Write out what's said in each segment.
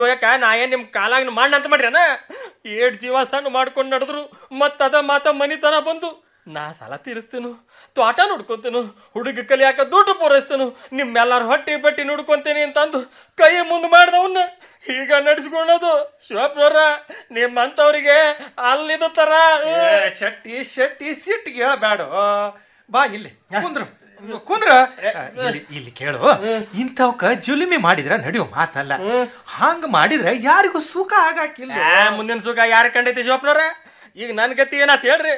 ಯಾಕ ನಾ ಏನ್ ನಿಮ್ ಕಾಲಾಗ ಮಾಡ ಅಂತ ಮಾಡ್ರಿ ಏಟ್ ಜೀವ ಸಣ್ಣ ಮಾಡ್ಕೊಂಡು ನಡೆದ್ರು ಮತ್ತ ಅದ ಮಾತ ಮನಿತನ ಬಂದು ನಾ ಸಾಲ ತೀರಿಸ್ತೇನು ತೋಟ ನೋಡ್ಕೊಂತೇನು ಹುಡುಗ ಕಲಿಯಾಕ ದುಡ್ಡು ಪೂರೈಸ್ತೇನು ನಿಮ್ಮೆಲ್ಲಾರು ಹೊಟ್ಟಿ ಬಟ್ಟಿ ನೋಡ್ಕೊಂತೇನೆ ಅಂತಂದು ಕೈ ಮುಂದೆ ಮಾಡ್ದವನ್ನ ಈಗ ನಡೆಸ್ಕೊಳ್ಳೋದು ಶಿವಪ್ರವ್ರ ನಿಮ್ಮಂತವ್ರಿಗೆ ಅಲ್ಲಿದ ತರ ಏ, ಶೆಟ್ಟಿ ಶೆಟ್ಟಿ ಸಿಟ್ಟಿಗೆ ಹೇಳಬೇಡ ಬಾ ಇಲ್ಲಿ ಕುಂದ್ರು ಕುಂದ್ರ ಇಲ್ಲಿ ಇಲ್ಲಿ ಕೇಳು ಇಂಥವ್ಕ ಜುಲುಮಿ ಮಾಡಿದ್ರ ನಡೆಯೋ ಮಾತಲ್ಲ ಹಂಗ ಮಾಡಿದ್ರೆ ಯಾರಿಗೂ ಸುಖ ಆಗಾಕಿಲ್ಲ ಆ, ಮುಂದಿನ ಸುಖ ಯಾರ ಕಂಡೈತಿ ಶಿವಪ್ಪನವ್ರ ಈಗ ನನ್ನ ಗತಿ ಏನಾತ್ ಹೇಳ್ರಿ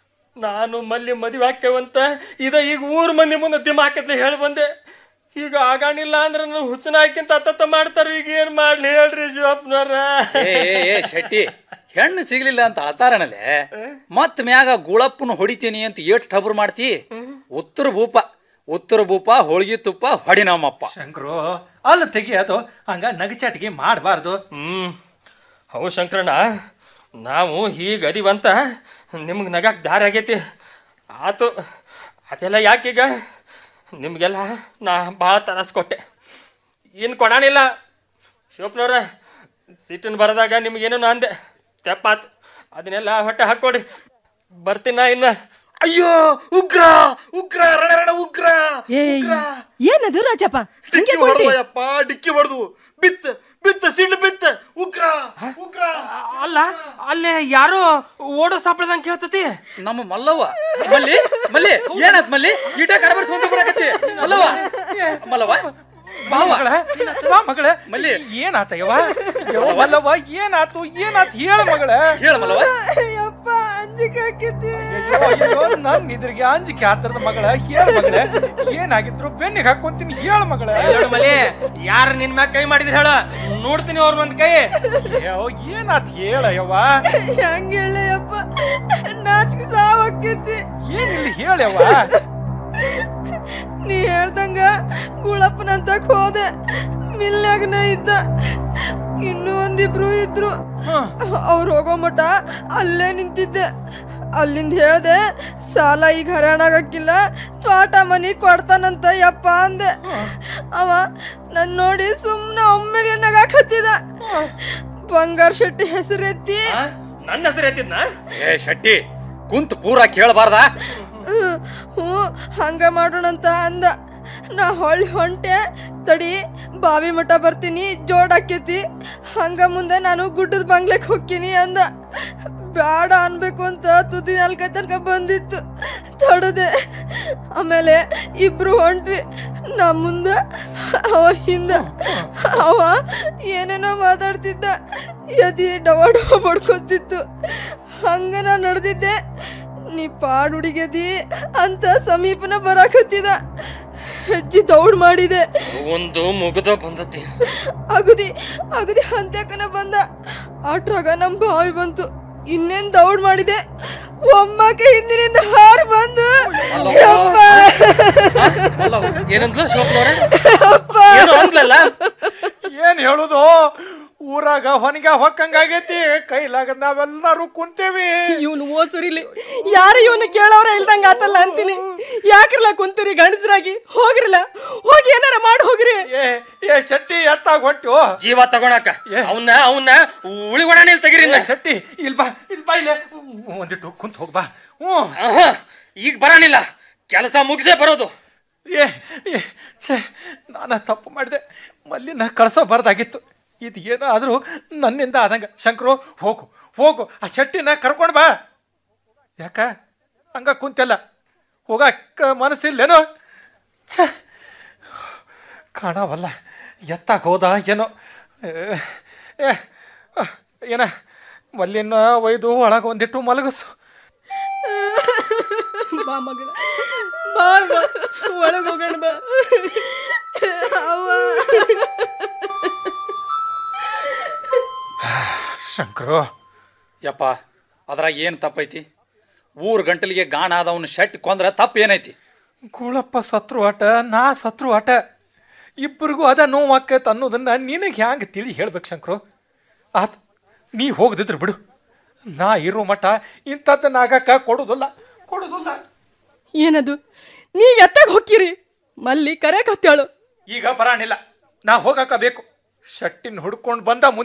ನಾನು ಮಲ್ಲಿ ಮದುವೆ ಹಾಕ್ಯವಂತ ಇದ ಈಗ ಊರ್ ಮಂದಿ ಮುಂದೆ ದಿಮ ಹಾಕತ್ಲೆ ಹೇಳಿ ಬಂದೆ ಈಗ ಆಗಾಣಿಲ್ಲ ಅಂದ್ರೆ ನಾನು ಹುಚ್ಚನ ಹಾಕಿಂತ ಅತ್ತತ್ತ ಮಾಡ್ತಾರ ಈಗ ಏನ್ ಮಾಡ್ಲಿ ಹೇಳ್ರಿ ಶಿವಪ್ಪನವ್ರ ಏ ಏ, ಏ ಶೆಟ್ಟಿ ಹೆಣ್ಣು ಸಿಗ್ಲಿಲ್ಲ ಅಂತ ಆತಾರಣಲೆ ಮತ್ ಮ್ಯಾಗ ಗುಳಪ್ಪನ ಹೊಡಿತೀನಿ ಅಂತ ಏಟ್ ಟಬರ್ ಮಾಡ್ತಿ ಉತ್ತರ ಭೂಪ ಉತ್ತರ ಭೂಪ ಹೋಳ್ಗಿ ತುಪ್ಪ ಹೊಡಿ ನಮ್ಮಪ್ಪ ಶಂಕರು ಅಲ್ಲ ತೆಗಿಯೋದು ಹಂಗ ನಗಚಾಟಿಗೆ ಮಾಡಬಾರ್ದು ಹ್ಮ್ ಹೌದು ಶಂಕರಣ್ಣ ನಾವು ಹೀಗೆ ಅದಿವಂತ ನಿಮ್ಗೆ ನಗಕ್ಕೆ ದಾರಿ ಆಗೈತಿ ಆತು ಅದೆಲ್ಲ ಯಾಕೀಗ ನಿಮಗೆಲ್ಲ ನಾ ಭಾಳ ತರಸ್ಕೊಟ್ಟೆ ಏನು ಕೊಡಾಣಿಲ್ಲ ಶಿವಪ್ಪನವ್ರ ಸಿಟ್ಟಿನ ಬರದಾಗ ನಿಮ್ಗೇನೋ ಅಂದೆ ತೆಪ್ಪಾತು ಅದನ್ನೆಲ್ಲ ಹೊಟ್ಟೆ ಹಾಕ್ಕೊಡ್ರಿ ಬರ್ತೀನಿ ನಾ ಇನ್ನು ಅಯ್ಯೋ ಉಗ್ರ ಉಗ್ರ ರಣ ರಣ ಉಗ್ರ ಉಗ್ರ ಏನದು ರಾಜಪ್ಪ ಹಂಗೆ ಡಿಕ್ಕಿ ಕೊಡ್ತಿ ಹೊಡೆದಯ್ಯಪ್ಪ ಡಿಕ್ಕಿ ಹೊಡೆದು ಬಿತ್ತ ಬಿತ್ತ ಸಿಡ್ಲು ಬಿತ್ತ ಉಗ್ರ ಉಗ್ರ ಅಲ್ಲ ಅಲ್ಲೇ ಯಾರೋ ಓಡೋ ಸಾಪಡ್ದಂಗೆ ಕೇಳ್ತತಿ ನಮ್ಮ ಮಲ್ಲವ್ವ ಮಲ್ಲಿ ಮಲ್ಲಿ ಏನಾತ್ ಮಲ್ಲಿ ಈಟ ಕಡಬರ್ ಸ್ವಂತ ಬರಕತ್ತಿ ಮಲ್ಲವ್ವ ಮಲ್ಲವ್ವ ಬಾ ಮಗಳ ಬಾ ಮಗಳ ಮಲ್ಲಿ. ಏನಾತ ಯವ್ವ ಯವ್ವ ಮಲ್ಲವ್ವ ಏನಾತು ಏನಾತ್ ಹೇಳ ಮಗಳ ಹೇಳ ಮಲ್ಲವ್ವ ಯಪ್ಪ ಅಂಜಿಕೆ ಹಾಕಿದ್ದಿ ಅಯ್ಯೋ ಅಯ್ಯೋ ನನ್ ಇದ್ರಿಗೆ ಅಂಜಿಕೆ ಆತರದ ಮಗಳ ಹೇಳ ಮಗಳ ಏನಾಗಿದ್ರು ಬೆನ್ನಿಗೆ ಹಾಕೊಂತೀನಿ ಹೇಳ ಮಗಳ ನೋಡು ಮಲಿ ಯಾರು ನಿನ್ ಮ್ಯಾಗ ಕೈ ಮಾಡಿದ್ರಿ ಹೇಳ ನೋಡ್ತೀನಿ ಅವ್ರ ಒಂದ್ ಕೈ ಅಯ್ಯೋ ಏನಾತ್ ಹೇಳ ಯವ್ವ ಹೆಂಗ ಹೇಳಯ್ಯಪ್ಪ ನಾಚಿಕೆ ಸಾವಾಕೈತಿ ಏನಿಲ್ಲ ಹೇಳವ್ವ ನೀ ಹೇಳ್ದಂಗ ಗುಳಪ್ಪನಂತ ಹೋದೆ ಮಿಲ್ನಾಗನ ಇದ್ದ ಇನ್ನೂ ಒಂದಿಬ್ರು ಇದ್ರು ಅವ್ರು ಹೋಗೋ ಮಟ ಅಲ್ಲೇ ನಿಂತಿದ್ದೆ ಅಲ್ಲಿಂದ ಹೇಳ್ದೆ ಸಾಲ ಈಗ ಹರಾಣಾಗಕ್ಕಿಲ್ಲ ತ್ವಾಟ ಮನಿ ಕೊಡ್ತಾನಂತ ಯಪ್ಪ ಅಂದೆ ಅವ ನನ್ ನೋಡಿ ಸುಮ್ಮನೆ ಒಮ್ಮೆಗೆ ನಗಾಕತ್ತಿದ ಬಂಗಾರ ಶೆಟ್ಟಿ ಹೆಸರೆತ್ತಿ ಆ? ನನ್ನ ಹೆಸರು ಎತ್ತಿದ್ನ ಏ ಶೆಟ್ಟಿ ಕುಂತ್ ಪೂರ ಕೇಳಬಾರ್ದ ಹ್ಮ್, ಹ್ಞೂ ಹಂಗ ಮಾಡೋಣಂತ ಅಂದ ನಾ ಹೊಳ್ಳಿ ಹೊಂಟೆ ತಡಿ ಬಾವಿ ಮಠ ಬರ್ತೀನಿ ಜೋಡ್ ಆಕೇತಿ ಹಂಗ ಮುಂದೆ ನಾನು ಗುಡ್ಡದ ಬಂಗ್ಲೆಕ್ ಹೋಗ್ತೀನಿ ಅಂದ ಬ್ಯಾಡ ಅನ್ಬೇಕು ಅಂತ ತುದಿ ನಾಲ್ಕ ತನಕ ಬಂದಿತ್ತು ತಡದೆ ಆಮೇಲೆ ಇಬ್ರು ಹೊಂಟ್ವಿ ನಾ ಮುಂದೆ ಅವ ಹಿಂದ ಅವ ಏನೇನೋ ಮಾತಾಡ್ತಿದ್ದ ಎದಿ ಡವ ಡವ ಬಡ್ಕೊತಿತ್ತು ಹಂಗ ನಾ ನಡೆದಿದ್ದೆ ನೀ ಪಾಡ್ ಹುಡುಗದಿ ಅಂತ ಸಮೀಪನ ಬರಾಕತ್ತಿದ ಹೆಜ್ಜೆ ದೌಡ್ ಮಾಡಿದೆ ಒಂದು ಮುಗ್ದ ಬಂದತಿ ಅಗದಿ ಅಗದಿ ಹಂತ್ಯಕನ ಬಂದ ಆಟ್ರಾಗ ನಮ್ ಬಾವಿ ಬಂತು ಇನ್ನೇನ್ ದೌಡ್ ಮಾಡಿದೆ ಒಮ್ಮಕ್ಕೆ ಹಿಂದಿನಿಂದ ಹಾರ್ ಬಂದು ಯಪ್ಪ, ಏನಂದ್ಲು ಶಿವಪ್ಪನವ್ರೆ ಯಪ್ಪ. ಏನು ಅಂದ್ಲಲ್ಲ ಏನ್ ಹೇಳುದು ಊರಾಗ ಹೊನಗ ಹೊಕ್ಕಂಗಾಗೈತಿ ಕೈಲಾಗ ನಾವೆಲ್ಲರೂ ಕುಂತೇವಿ ಇವನು ಓಸುರಿಲಿ ಯಾರು ಇವನು ಕೇಳೋರ ಇಲ್ದಂಗ ಆತಲ್ಲ ಅಂತೀನಿ ಯಾಕ್ರಲ್ಲ ಕುಂತೀರಿ ಗಂಡಸರಾಗಿ ಹೋಗ್ರಲ್ಲ ಹೋಗಿ ಏನಾರ ಮಾಡಿ ಹೋಗ್ರಿ ಏ ಏ ಶೆಟ್ಟಿ ಎತ್ತಾಗ ಹೊಂಟು ಜೀವ ತಗೊಳಕ ಅವನ್ನ ಅವನ್ನ ಉಳಿಗೊಡಾಣಿಲ್ ಇಲ್ಲಿ ತೆಗಿರಿ ಏ ಶೆಟ್ಟಿ ಇಲ್ ಬಾ ಇಲ್ ಬಾ ಇಲ್ಲೇ ಒಂದಿಟ್ಟು ಕುಂತ ಹೋಗ್ ಬಾ ಹ್ಞೂ ಆಹಾ, ಈಗ ಬರಾಣಿಲ್ಲ ಕೆಲಸ ಮುಗಿಸೇ ಬರೋದು ಏ ಏ, ಛೇ ನಾನು ತಪ್ಪು ಮಾಡಿದೆ ಮಲ್ಲಿನ ಕಳ್ಸೋಬಾರ್ದಾಗಿತ್ತು ಇದು ಏನಾದರೂ ನನ್ನಿಂದ ಆದಂಗ ಶಂಕರು ಹೋಗು ಹೋಗು ಆ ಶೆಟ್ಟಿನ ಕರ್ಕೊಂಡು ಬಾ ಯಾಕ ಹಂಗ ಕುಂತೆಲ್ಲ ಹೋಗಕ್ಕ ಮನಸ್ಸಿಲ್ಲೇನೋ ಛೇ ಕಾಣವಲ್ಲ ಎತ್ತಾಗ ಹೋದ ಏನೋ ಏ, ಏ ಅಹ್, ಏನ ಮಲ್ಲಿನ ಒಯ್ದು ಒಳಗೆ ಒಂದಿಟ್ಟು ಮಲಗಸು ಬಾ ಮಗಳ ಬಾ ಬಾ ಒಳಗೆ ಹೋಗೋಣ ಬಾ ಅವ್ವ ಶಂಕರು ಯಪ್ಪ ಅದ್ರಾಗ ಏನು ತಪ್ಪೈತಿ ಊರ್ ಗಂಟಲಿಗೆ ಗಾಣ ಆದವನು ಶೆಟ್ ಕೊಂದ್ರ ತಪ್ಪ ಏನೈತಿ ಕೂಳಪ್ಪ ಸತ್ರು ಆಟ ನಾ ಸತ್ರು ಆಟ ಇಬ್ಬರಿಗೂ ಅದ ನೋವು ಆಕೈತೆ ಅನ್ನೋದನ್ನ ನಿನಗೆ ಹ್ಯಾಂಗೆ ತಿಳಿ ಹೇಳ್ಬೇಕು ಶಂಕರು ಆತ್ ನೀ ಹೋಗದಿದ್ರು ಬಿಡು ನಾ ಇರೋ ಮಠ ಇಂಥದ್ದನ್ನ ಆಗಕ್ಕ ಕೊಡೋದಿಲ್ಲ ಕೊಡೋದಿಲ್ಲ ಏನದು ನೀವ್ ಎತ್ತಾಗ ಹೋಗ್ತೀರಿ ಮಲ್ಲಿ ಕರೆ ಕತ್ತಾಳು ಈಗ ಬರಾಣಿಲ್ಲ ನಾ ಹೋಗಾಕ ಬೇಕು ಶಟ್ಟಿನ ಹುಡ್ಕೊಂಡು ಬಂದ